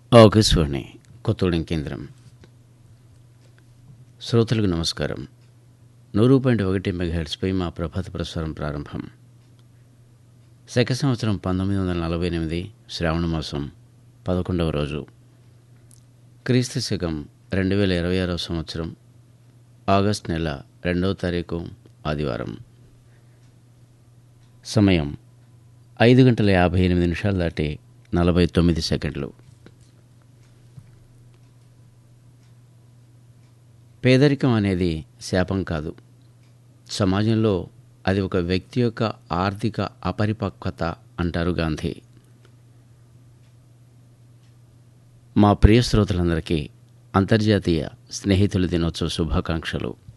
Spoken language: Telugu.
ఆకాశవాణి కొత్తగూడెం కేంద్రం శ్రోతలకు నమస్కారం నూరు పాయింట్ ఒకటి మెగాహెడ్స్పై మా ప్రభాత ప్రసారం ప్రారంభం శక సంవత్సరం పంతొమ్మిది వందల నలభై ఎనిమిది శ్రావణ మాసం పదకొండవ రోజు క్రీస్తు శకం రెండు వేల ఇరవై ఆరవ సంవత్సరం ఆగస్ట్ నెల రెండవ తారీఖు ఆదివారం సమయం ఐదు గంటల యాభై ఎనిమిది నిమిషాలు దాటి నలభై తొమ్మిది సెకండ్లు పేదరికం అనేది శాపం కాదు సమాజంలో అది ఒక వ్యక్తి యొక్క ఆర్థిక అపరిపక్వత అంటారు గాంధీ మా ప్రియ శ్రోతలందరికీ అంతర్జాతీయ స్నేహితుల దినోత్సవ శుభాకాంక్షలు